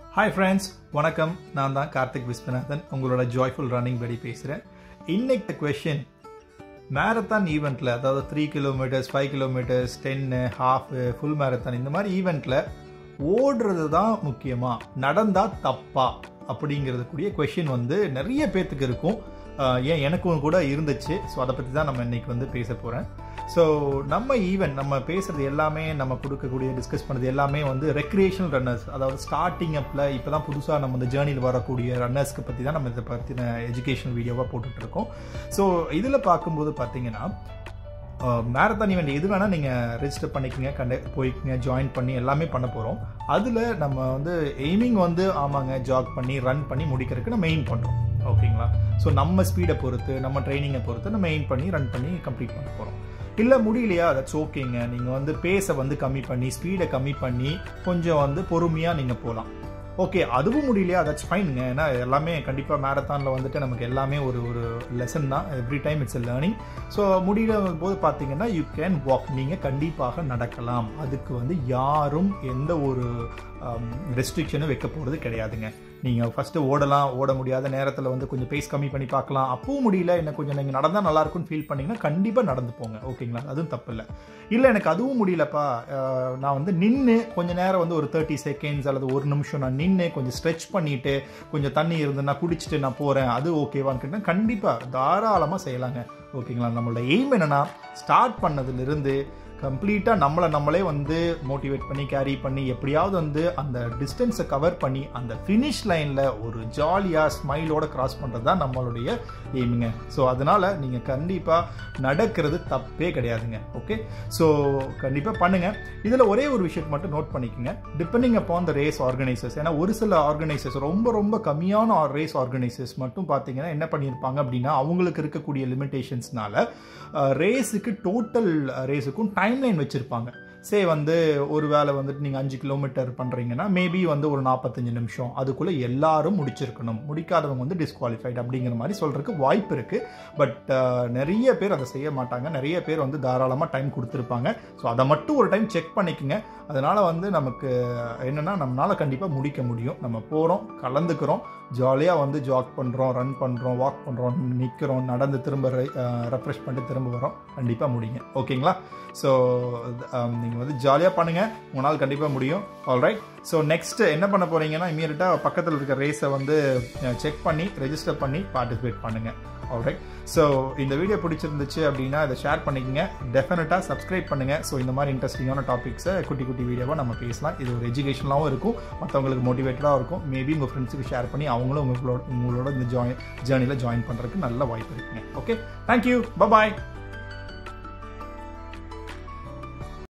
hi friends வணக்கம் நான் தான் கார்த்திக் விஸ்வநாதன் உங்களோட ஜாய்ஃபுல் ரன்னிங் படி பேசுகிறேன் இன்னைக்கு கொஷின் மேரத்தான் ஈவெண்ட்டில் அதாவது த்ரீ கிலோமீட்டர்ஸ் ஃபைவ் கிலோமீட்டர்ஸ் டென்னு ஹாஃப் ஃபுல் மேரத்தான் இந்த மாதிரி ஈவெண்ட்டில் ஓடுறது தான் முக்கியமாக நடந்தால் தப்பா அப்படிங்கிறது கூடிய கொஷின் வந்து நிறைய பேர்த்துக்கு இருக்கும் ஆஹ் ஏன் எனக்கும் கூட இருந்துச்சு ஸோ அதை பற்றி தான் நம்ம இன்னைக்கு வந்து பேச போகிறேன் ஸோ நம்ம ஈவெண்ட் நம்ம பேசுறது எல்லாமே நம்ம கொடுக்கக்கூடிய டிஸ்கஸ் பண்ணது எல்லாமே வந்து ரெக்ரியேஷனல் ரன்னர்ஸ் அதாவது ஸ்டார்டிங் அப்பில் இப்போ தான் புதுசாக நம்ம இந்த ஜேர்னியில் வரக்கூடிய ரன்னர்ஸ்க்கு பற்றி தான் நம்ம இதை பற்றின எஜுகேஷன் வீடியோவாக போட்டுட்டு இருக்கோம் ஸோ இதில் பார்க்கும்போது பார்த்தீங்கன்னா மேரத்தான் ஈவெண்ட் எது வேணால் நீங்கள் ரெஜிஸ்டர் பண்ணிக்கங்க கண்டக்ட் போய்க்குங்க ஜாயின் பண்ணி எல்லாமே பண்ண போகிறோம் அதில் நம்ம வந்து எய்மிங் வந்து ஆமாங்க ஜாக் பண்ணி ரன் பண்ணி முடிக்கிறதுக்கு நம்ம எய்ம் பண்ணுறோம் ஓகேங்களா ஸோ நம்ம ஸ்பீடை பொறுத்து நம்ம ட்ரைனிங்கை பொறுத்து நம்ம எய்ம் பண்ணி ரன் பண்ணி கம்ப்ளீட் பண்ண போகிறோம் இல்லை முடியலையா தட்ஸ் ஓகேங்க நீங்கள் வந்து பேஸை வந்து கம்மி பண்ணி ஸ்பீடை கம்மி பண்ணி கொஞ்சம் வந்து பொறுமையாக நீங்கள் போகலாம் ஓகே அதுவும் முடியலையா தட்ஸ் ஃபைனுங்க ஏன்னா எல்லாமே கண்டிப்பாக மேரத்தானில் வந்துட்டு நமக்கு எல்லாமே ஒரு ஒரு லெசன் தான் every time it's a learning so முடிகிற போது பார்த்தீங்கன்னா யூ கேன் வாக் நீங்கள் கண்டிப்பாக நடக்கலாம் அதுக்கு வந்து யாரும் எந்த ஒரு ரெஸ்ட்ரிக்ஷனும் வைக்க போகிறது கிடையாதுங்க நீங்கள் ஃபஸ்ட்டு ஓடலாம் ஓட முடியாத நேரத்தில் வந்து கொஞ்சம் பேஸ் கம்மி பண்ணி பார்க்கலாம் அப்பவும் முடியல என்ன கொஞ்சம் நீங்கள் நடந்தால் நல்லா இருக்கும்னு ஃபீல் பண்ணிங்கன்னா கண்டிப்பாக நடந்து போங்க ஓகேங்களா அதுவும் தப்பு இல்லை இல்லை எனக்கு அதுவும் முடியலப்பா அஹ், நான் வந்து நின்று கொஞ்சம் நேரம் வந்து ஒரு தேர்ட்டி செகண்ட்ஸ் அல்லது ஒரு நிமிஷம் நான் நின்று கொஞ்சம் ஸ்ட்ரெச் பண்ணிட்டு கொஞ்சம் தண்ணி இருந்து நான் குடிச்சிட்டு நான் போகிறேன் அது ஓகேவான்னு கேட்டால் கண்டிப்பாக தாராளமாக செய்யலாங்க ஓகேங்களா நம்மளோட எய்ம் என்னன்னா ஸ்டார்ட் பண்ணதுலேருந்து கம்ப்ளீட்டாக நம்மளை நம்மளே வந்து மோட்டிவேட் பண்ணி கேரி பண்ணி எப்படியாவது வந்து அந்த டிஸ்டன்ஸை கவர் பண்ணி அந்த ஃபினிஷ் லைனில் ஒரு ஜாலியாக ஸ்மைலோட கிராஸ் பண்ணுறது தான் நம்மளுடைய எய்முங்க ஸோ அதனால் நீங்கள் கண்டிப்பாக நடக்கிறது தப்பே கிடையாதுங்க ஓகே ஸோ கண்டிப்பாக பண்ணுங்கள் இதில் ஒரே ஒரு விஷயத்தை மட்டும் நோட் பண்ணிக்கோங்க depending upon the race organisers ஏன்னா ஒரு சில ஆர்கனைசர்ஸ் ரொம்ப ரொம்ப கம்மியான ரேஸ் ஆர்கனைசர்ஸ் மட்டும் பார்த்தீங்கன்னா என்ன பண்ணியிருப்பாங்க அப்படின்னா அவங்களுக்கு இருக்கக்கூடிய லிமிடேஷன்ஸ்னால ரேஸுக்கு டோட்டல் ரேஸுக்கும் டைம்லைன் வச்சுருப்பாங்க சே வந்து ஒரு வேளை வந்துட்டு நீங்கள் அஞ்சு கிலோமீட்டர் பண்ணுறீங்கன்னா மேபி வந்து ஒரு நாற்பத்தஞ்சு நிமிஷம் அதுக்குள்ளே எல்லாரும் முடிச்சிருக்கணும் முடிக்காதவங்க வந்து டிஸ்குவாலிஃபைட் அப்படிங்கிற மாதிரி சொல்கிறதுக்கு வாய்ப்பு இருக்குது பட் நிறைய பேர் அதை செய்ய மாட்டாங்க நிறைய பேர் வந்து தாராளமாக டைம் கொடுத்துருப்பாங்க ஸோ அதை மட்டும் ஒரு டைம் செக் பண்ணிக்கோங்க அதனால் வந்து நமக்கு என்னென்னா நம்மளால் கண்டிப்பாக முடிக்க முடியும் நம்ம போகிறோம் கலந்துக்கிறோம் ஜாலியாக வந்து ஜாக் பண்ணுறோம் ரன் பண்ணுறோம் வாக் பண்ணுறோம் நிற்கிறோம் நடந்து திரும்ப ரெஃப்ரெஷ் பண்ணிட்டு திரும்ப வரோம் கண்டிப்பாக முடியுங்க ஓகேங்களா ஸோ நீங்கள் வந்து ஜாலியாக பண்ணுங்கள் உங்களால் கண்டிப்பாக முடியும் ஆல்ரைட் ஸோ நெக்ஸ்ட் என்ன பண்ண போகிறீங்கன்னா இமீடியட்டாக பக்கத்தில் இருக்க ரேஸை வந்து செக் பண்ணி ரெஜிஸ்டர் பண்ணி பார்ட்டிசிபேட் பண்ணுங்கள் ஆல்ரைட் ஸோ இந்த வீடியோ பிடிச்சிருந்துச்சு அப்படின்னா இதை ஷேர் பண்ணிக்கங்க டெஃபினட்டாக சப்ஸ்கிரைப் பண்ணுங்கள் ஸோ இந்த மாதிரி இன்ட்ரெஸ்டிங்கான டாபிக்ஸை குட்டி குட்டி வீடியோவாக நம்ம பேசலாம் இது ஒரு எஜுகேஷனலாகவும் இருக்கும் மற்றவங்களுக்கு மோட்டிவேட்டடாக இருக்கும் மேபி உங்கள் ஃப்ரெண்ட்ஸுக்கு ஷேர் பண்ணி அவங்களும் உங்களோட உங்களோட இந்த ஜாயின் ஜேர்னியில் ஜாயின் பண்ணுறதுக்கு நல்ல வாய்ப்பு இருக்குங்க ஓகே தேங்க்யூ பபாய்